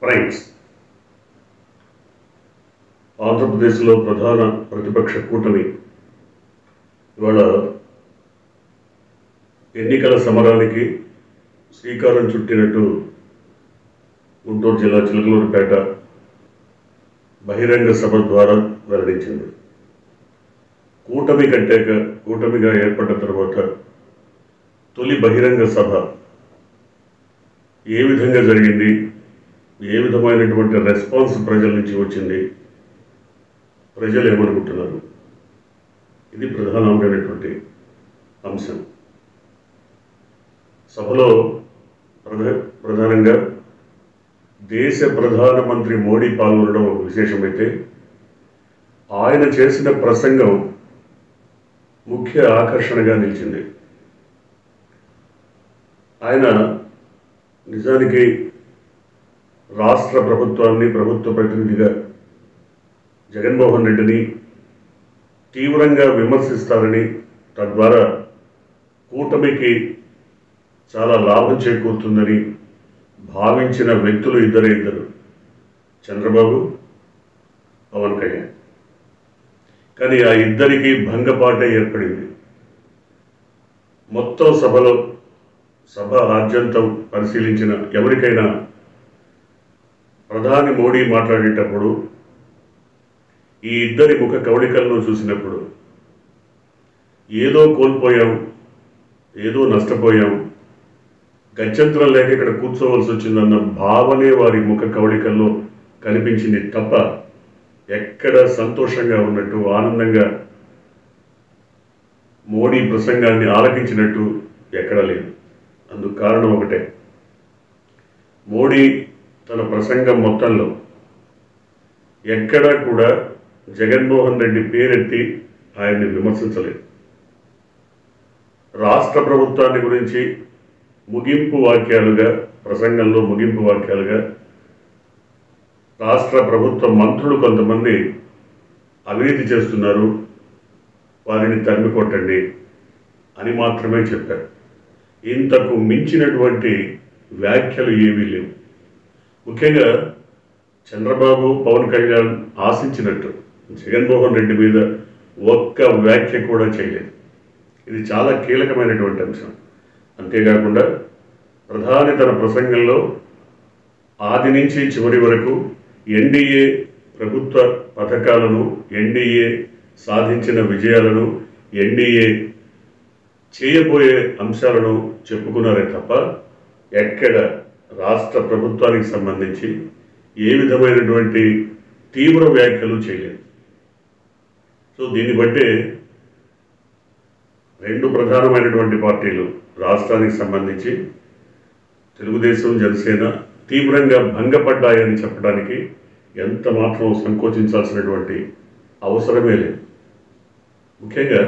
rights ఆంధ్రప్రదేశ్లో ప్రధాన ప్రతిపక్ష కూటమి ఇవాళ ఎన్నికల సమరానికి శ్రీకారం చుట్టినట్టు గుంటూరు జిల్లా చిలకలూరుపేట బహిరంగ సభ ద్వారా వెల్లడించింది కూటమి కట్టాక కూటమిగా ఏర్పడ్డ తర్వాత తొలి బహిరంగ సభ ఏ విధంగా జరిగింది ఏ విధమైనటువంటి రెస్పాన్స్ ప్రజల నుంచి వచ్చింది ప్రజలు ఏమనుకుంటున్నారు ఇది ప్రధానమైనటువంటి అంశం సభలో ప్రధా ప్రధానంగా దేశ ప్రధానమంత్రి మోడీ పాల్గొనడం ఒక విశేషమైతే ఆయన చేసిన ప్రసంగం ముఖ్య ఆకర్షణగా నిలిచింది ఆయన నిజానికి రాష్ట్ర ప్రభుత్వాన్ని ప్రభుత్వ ప్రతినిధిగా జగన్మోహన్ రెడ్డిని తీవ్రంగా విమర్శిస్తారని తద్వారా కూటమికి చాలా లాభం చేకూరుతుందని భావించిన వ్యక్తులు ఇద్దరే ఇద్దరు చంద్రబాబు పవన్ కళ్యాణ్ కానీ ఆ ఇద్దరికి భంగపాటే ఏర్పడింది మొత్తం సభలో సభ ఆద్యంతం పరిశీలించిన ఎవరికైనా ప్రధాని మోడీ మాట్లాడేటప్పుడు ఈ ఇద్దరి ముఖ కవళికలను చూసినప్పుడు ఏదో కోల్పోయాం ఏదో నష్టపోయాం గత్యంతరం లేక ఇక్కడ కూర్చోవలసి వచ్చిందన్న భావనే వారి ముఖ కవళికల్లో కనిపించింది తప్ప ఎక్కడ సంతోషంగా ఉన్నట్టు ఆనందంగా మోడీ ప్రసంగాన్ని ఆలకించినట్టు ఎక్కడా లేదు అందుకు కారణం ఒకటే మోడీ తన ప్రసంగం మొత్తంలో ఎక్కడా కూడా జగన్మోహన్ రెడ్డి పేరెత్తి ఆయన్ని విమర్శించలేదు రాష్ట్ర ప్రభుత్వాన్ని గురించి ముగింపు వాక్యాలుగా ప్రసంగంలో ముగింపు వాక్యాలుగా రాష్ట్ర ప్రభుత్వ మంత్రులు కొంతమంది అవినీతి చేస్తున్నారు వారిని తరిమి కొట్టండి అని మాత్రమే చెప్పారు ఇంతకు మించినటువంటి వ్యాఖ్యలు ఏవీ లేవు ముఖ్యంగా చంద్రబాబు పవన్ కళ్యాణ్ ఆశించినట్టు జగన్మోహన్ రెడ్డి మీద ఒక్క వ్యాఖ్య కూడా చేయలేదు ఇది చాలా కీలకమైనటువంటి అంశం అంతేకాకుండా ప్రధాని తన ప్రసంగంలో ఆది నుంచి చివరి వరకు ఎన్డీఏ ప్రభుత్వ పథకాలను ఎన్డీఏ సాధించిన విజయాలను ఎన్డీఏ చేయబోయే అంశాలను చెప్పుకున్నారే తప్ప ఎక్కడ రాష్ట్ర ప్రభుత్వానికి సంబంధించి ఏ విధమైనటువంటి తీవ్ర వ్యాఖ్యలు చేయలేదు సో దీన్ని బట్టే రెండు ప్రధానమైనటువంటి పార్టీలు రాష్ట్రానికి సంబంధించి తెలుగుదేశం జనసేన తీవ్రంగా భంగపడ్డాయని చెప్పడానికి ఎంత మాత్రం సంకోచించాల్సినటువంటి అవసరమే లేదు ముఖ్యంగా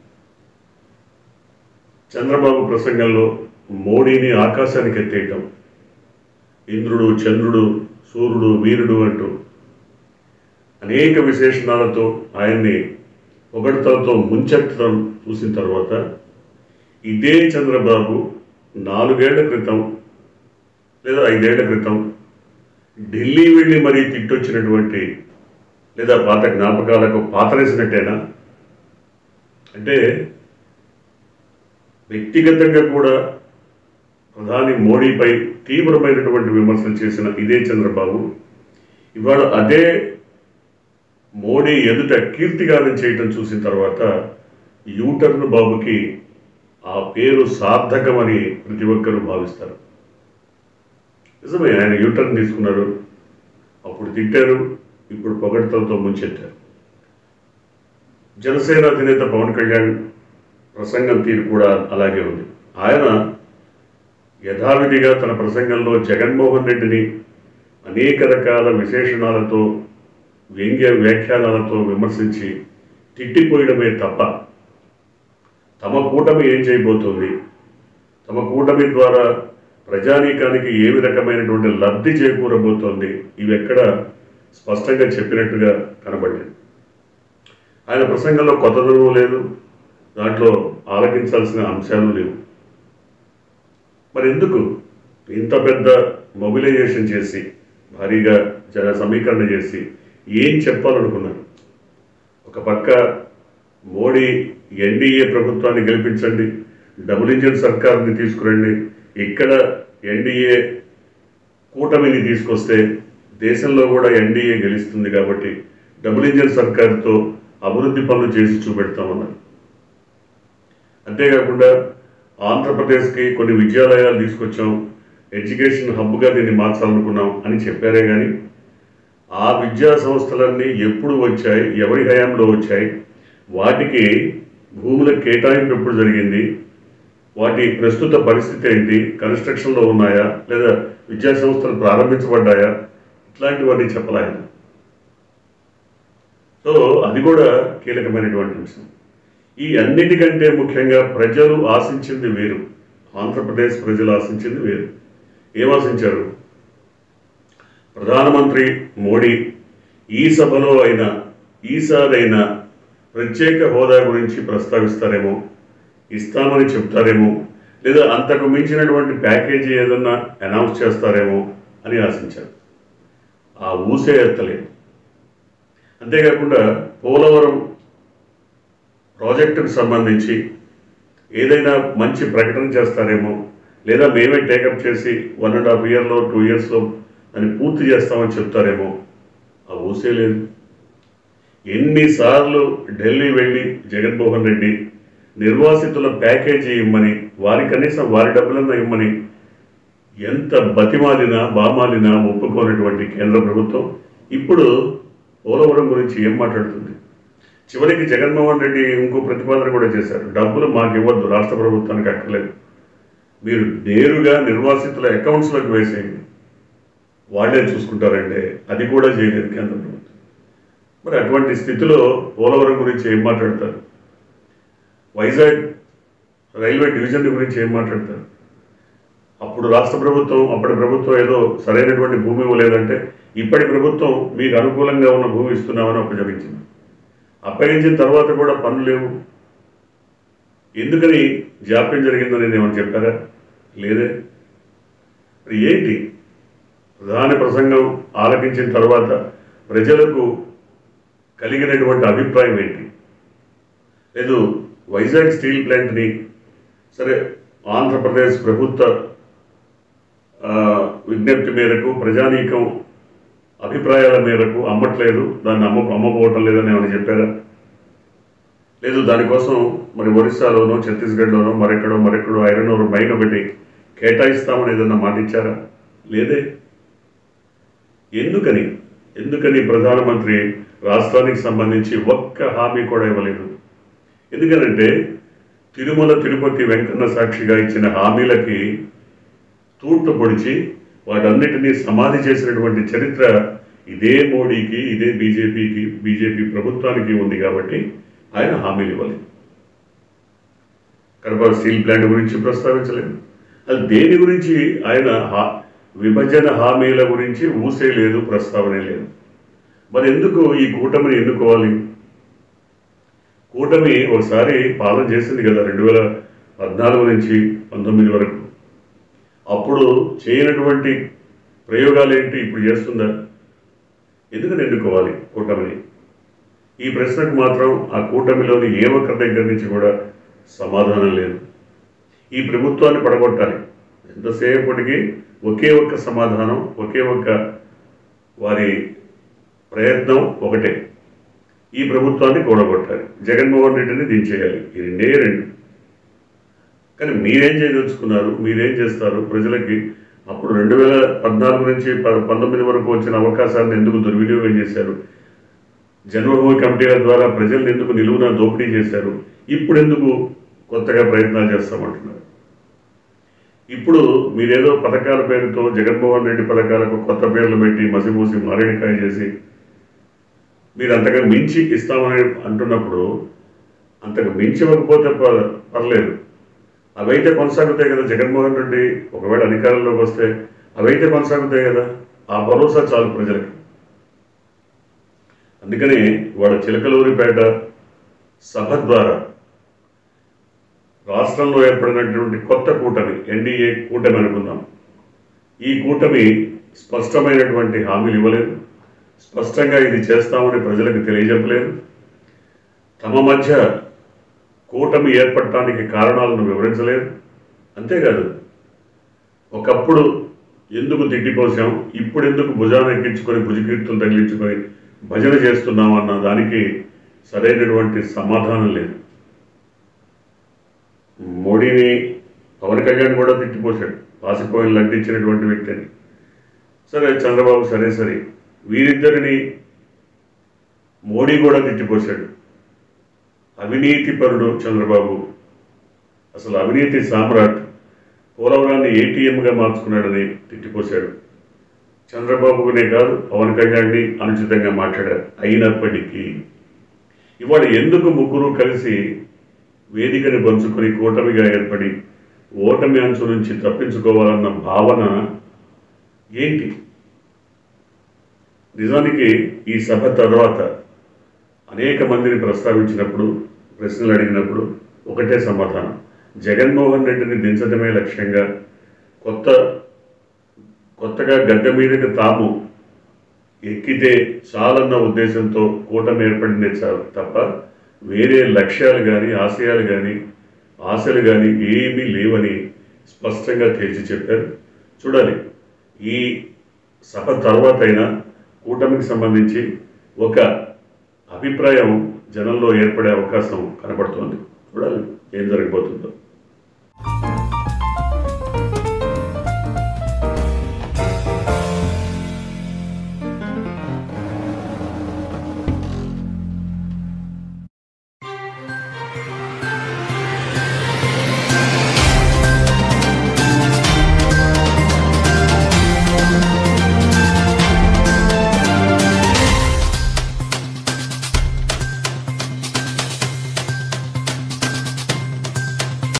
చంద్రబాబు ప్రసంగంలో మోడీని ఆకాశానికి ఎత్తేయటం ఇంద్రుడు చంద్రుడు సూర్యుడు వీరుడు అంటూ అనేక విశేషణాలతో ఆయన్ని పొగడతలతో ముంచెత్తడం చూసిన తర్వాత ఇదే చంద్రబాబు నాలుగేళ్ల క్రితం లేదా ఐదేళ్ల క్రితం ఢిల్లీ వెళ్ళి మరీ తిట్టొచ్చినటువంటి లేదా పాత జ్ఞాపకాలకు పాతరేసినట్టేనా అంటే వ్యక్తిగతంగా కూడా ప్రధాని మోడీపై తీవ్రమైనటువంటి విమర్శలు చేసిన ఇదే చంద్రబాబు ఇవాళ అదే మోడీ ఎదుట కీర్తిగానం చేయటం చూసిన తర్వాత యూటర్న్ బాబుకి ఆ పేరు సార్థకమని ప్రతి ఒక్కరూ భావిస్తారు నిజమే ఆయన యూటర్న్ తీసుకున్నారు అప్పుడు తిట్టారు ఇప్పుడు పొగడ్తలతో ముంచెత్తారు జనసేన అధినేత పవన్ కళ్యాణ్ ప్రసంగం తీరు కూడా అలాగే ఉంది ఆయన యథావిధిగా తన ప్రసంగంలో జగన్మోహన్ రెడ్డిని అనేక రకాల విశేషణాలతో వ్యంగ్య వ్యాఖ్యానాలతో విమర్శించి తిట్టిపోయడమే తప్ప తమ కూటమి ఏం చేయబోతోంది తమ కూటమి ద్వారా ప్రజానీకానికి ఏమి రకమైనటువంటి లబ్ధి చేకూరబోతోంది ఇవి ఎక్కడ స్పష్టంగా చెప్పినట్టుగా కనబడింది ఆయన ప్రసంగంలో కొత్తదనం లేదు దాంట్లో ఆలకించాల్సిన అంశాలు లేవు మరి ఎందుకు ఇంత పెద్ద మొబిలైజేషన్ చేసి భారీగా జన సమీకరణ చేసి ఏం చెప్పాలనుకున్నారు ఒక పక్క మోడీ ఎన్డీఏ ప్రభుత్వాన్ని గెలిపించండి డబుల్ ఇంజిన్ సర్కార్ని తీసుకురండి ఇక్కడ ఎన్డీఏ కూటమిని తీసుకొస్తే దేశంలో కూడా ఎన్డీఏ గెలుస్తుంది కాబట్టి డబుల్ ఇంజిన్ సర్కార్తో అభివృద్ధి పనులు చేసి చూపెడతామన్నారు అంతేకాకుండా ఆంధ్రప్రదేశ్కి కొన్ని విద్యాలయాలు తీసుకొచ్చాం ఎడ్యుకేషన్ హబ్గా దీన్ని మార్చాలనుకున్నాం అని చెప్పారే కానీ ఆ విద్యా సంస్థలన్నీ ఎప్పుడు వచ్చాయి ఎవరి హయాంలో వచ్చాయి వాటికి భూముల కేటాయింపు ఎప్పుడు జరిగింది వాటి ప్రస్తుత పరిస్థితి ఏంటి కన్స్ట్రక్షన్లో ఉన్నాయా లేదా విద్యా సంస్థలు ప్రారంభించబడ్డాయా ఇట్లాంటివన్నీ చెప్పలేను సో అది కూడా కీలకమైనటువంటి అంశం ఈ అన్నిటికంటే ముఖ్యంగా ప్రజలు ఆశించింది వేరు ఆంధ్రప్రదేశ్ ప్రజలు ఆశించింది వేరు ఏం ఆశించారు ప్రధానమంత్రి మోడీ ఈ సభలో అయినా ఈసారైనా ప్రత్యేక హోదా గురించి ప్రస్తావిస్తారేమో ఇస్తామని చెప్తారేమో లేదా అంతకు మించినటువంటి ప్యాకేజీ ఏదన్నా అనౌన్స్ చేస్తారేమో అని ఆశించారు ఆ ఊసే ఎత్తలేదు అంతేకాకుండా పోలవరం ప్రాజెక్టుకు సంబంధించి ఏదైనా మంచి ప్రకటన చేస్తారేమో లేదా మేమే టేకప్ చేసి వన్ అండ్ హాఫ్ ఇయర్లో టూ ఇయర్స్లో దాన్ని పూర్తి చేస్తామని చెప్తారేమో ఆ ఊసే లేదు ఎన్నిసార్లు ఢిల్లీ వెళ్ళి జగన్మోహన్ రెడ్డి నిర్వాసితుల ప్యాకేజీ ఇమ్మని వారి కనీసం వారి డబ్బులన్నా ఇమ్మని ఎంత బతిమాలినా బామాలినా ఒప్పుకోనటువంటి కేంద్ర ప్రభుత్వం ఇప్పుడు పోలవరం గురించి ఏం మాట్లాడుతుంది చివరికి జగన్మోహన్ రెడ్డి ఇంకో ప్రతిపాదన కూడా చేశారు డబ్బులు మాకు ఇవ్వద్దు రాష్ట్ర ప్రభుత్వానికి అక్కర్లేదు మీరు నేరుగా నిర్వాసితుల అకౌంట్స్లోకి వేసేయండి వాళ్ళే చూసుకుంటారంటే అది కూడా చేయలేదు కేంద్ర ప్రభుత్వం మరి అటువంటి స్థితిలో పోలవరం గురించి ఏం మాట్లాడతారు వైజాగ్ రైల్వే డివిజన్ గురించి ఏం మాట్లాడతారు అప్పుడు రాష్ట్ర ప్రభుత్వం అప్పటి ప్రభుత్వం ఏదో సరైనటువంటి భూమి ఇవ్వలేదంటే ఇప్పటి ప్రభుత్వం మీకు అనుకూలంగా ఉన్న భూమి ఇస్తున్నామని అప్పగించింది అప్పగించిన తర్వాత కూడా పనులు లేవు ఎందుకని జాప్యం జరిగిందని ఏమని చెప్పారా లేదే మరి ఏంటి ప్రధాని ప్రసంగం ఆలకించిన తర్వాత ప్రజలకు కలిగినటువంటి అభిప్రాయం ఏంటి లేదు వైజాగ్ స్టీల్ ప్లాంట్ని సరే ఆంధ్రప్రదేశ్ ప్రభుత్వ ఆ, విజ్ఞప్తి మేరకు ప్రజానీకం అభిప్రాయాల మేరకు అమ్మట్లేదు దాన్ని అమ్మ అమ్మకపోవటం లేదని ఏమైనా చెప్పారా లేదు దానికోసం మరి ఒరిస్సాలోనో ఛత్తీస్గఢ్లోనో మరెక్కడో మరెక్కడో ఐరన్ ఓర్ మైన్ ఒకటి కేటాయిస్తామని ఏదన్నా మాట ఇచ్చారా లేదే ఎందుకని ఎందుకని ప్రధానమంత్రి రాష్ట్రానికి సంబంధించి ఒక్క హామీ కూడా ఇవ్వలేదు ఎందుకనంటే తిరుమల తిరుపతి వెంకన్న సాక్షిగా ఇచ్చిన హామీలకి తూట్లు పొడిచి వాటన్నిటినీ సమాధి చేసినటువంటి చరిత్ర ఇదే మోడీకి ఇదే బీజేపీకి బీజేపీ ప్రభుత్వానికి ఉంది కాబట్టి ఆయన హామీలు ఇవ్వలేదు కడప స్టీల్ ప్లాంట్ గురించి ప్రస్తావించలేదు అది దేని గురించి ఆయన హా- విభజన హామీల గురించి ఊసే లేదు ప్రస్తావనే లేదు మరి ఎందుకు ఈ కూటమిని ఎన్నుకోవాలి కూటమి ఒకసారి పాలన చేసింది కదా రెండు వేల పద్నాలుగు నుంచి పంతొమ్మిది వరకు అప్పుడు చేయనటువంటి ప్రయోగాలు ఏంటి ఇప్పుడు చేస్తుందా ఎందుకని ఎన్నుకోవాలి కూటమిని ఈ ప్రశ్నకు మాత్రం ఆ కూటమిలోని ఏ ఒక్కరి దగ్గర నుంచి కూడా సమాధానం లేదు ఈ ప్రభుత్వాన్ని పడగొట్టాలి ఎంతసేపటికి ఒకే ఒక్క సమాధానం ఒకే ఒక్క వారి ప్రయత్నం ఒకటే ఈ ప్రభుత్వాన్ని కూడగొట్టాలి జగన్మోహన్ రెడ్డిని దించేయాలి ఈ రెండే రెండు కానీ మీరేం చేయదలుచుకున్నారు మీరేం చేస్తారు ప్రజలకి అప్పుడు రెండు వేల పద్నాలుగు నుంచి ప- పంతొమ్మిది వరకు వచ్చిన అవకాశాలను ఎందుకు దుర్వినియోగం చేశారు జన్మభూమి కమిటీల ద్వారా ప్రజల్ని ఎందుకు నిలువున దోపిడీ చేశారు ఇప్పుడు ఎందుకు కొత్తగా ప్రయత్నాలు చేస్తామంటున్నారు ఇప్పుడు మీరేదో పథకాల పేరుతో జగన్మోహన్ రెడ్డి పథకాలకు కొత్త పేర్లు పెట్టి మసిమూసి మారేడికాయ చేసి మీరు అంతగా మించి ఇస్తామని అంటున్నప్పుడు అంతకు మించి ఇవ్వకపోతే ప- పర్లేదు అవైతే కొనసాగుతాయి కదా జగన్మోహన్ రెడ్డి ఒకవేళ అధికారంలోకి వస్తే అవైతే కొనసాగుతాయి కదా ఆ భరోసా చాలు ప్రజలకి అందుకని వాళ్ళ చిలకలూరిపేట సభ ద్వారా రాష్ట్రంలో ఏర్పడినటువంటి కొత్త కూటమి ఎన్డీఏ కూటమి అనుకుందాం ఈ కూటమి స్పష్టమైనటువంటి హామీలు ఇవ్వలేదు స్పష్టంగా ఇది చేస్తామని ప్రజలకు తెలియజెప్పలేదు తమ మధ్య కూటమి ఏర్పడటానికి కారణాలను వివరించలేదు అంతేకాదు ఒకప్పుడు ఎందుకు తిట్టిపోసాం ఇప్పుడు ఎందుకు భుజాన్ని ఎక్కించుకొని భుజకీర్తులు తగిలించుకొని భజన చేస్తున్నాం అన్న దానికి సరైనటువంటి సమాధానం లేదు మోడీని పవన్ కళ్యాణ్ కూడా తిట్టిపోశాడు పాసిపోయిన లంటించినటువంటి వ్యక్తిని సరే చంద్రబాబు సరే సరే వీరిద్దరిని మోడీ కూడా తిట్టిపోశాడు అవినీతి పరుడు చంద్రబాబు అసలు అవినీతి సామ్రాట్ పోలవరాన్ని ఏటీఎంగా మార్చుకున్నాడని తిట్టిపోశాడు చంద్రబాబునే కాదు పవన్ కళ్యాణ్ని అనుచితంగా మాట్లాడారు అయినప్పటికీ ఇవాళ ఎందుకు ముగ్గురు కలిసి వేదికని పంచుకొని కూటమిగా ఏర్పడి ఓటమి అంచు నుంచి తప్పించుకోవాలన్న భావన ఏంటి నిజానికి ఈ సభ తర్వాత అనేక మందిని ప్రస్తావించినప్పుడు ప్రశ్నలు అడిగినప్పుడు ఒకటే సమాధానం జగన్మోహన్ రెడ్డిని దించడమే లక్ష్యంగా కొత్త కొత్తగా గడ్డ మీదకి తాము ఎక్కితే చాలన్న ఉద్దేశంతో కూటమి ఏర్పడిందే చాలు తప్ప వేరే లక్ష్యాలు కానీ ఆశయాలు కానీ ఆశలు కానీ ఏమీ లేవని స్పష్టంగా తేల్చి చెప్పారు చూడాలి ఈ సభ తర్వాత అయినా కూటమికి సంబంధించి ఒక అభిప్రాయం జనంలో ఏర్పడే అవకాశం కనబడుతోంది చూడాలి ఏం జరగబోతుందో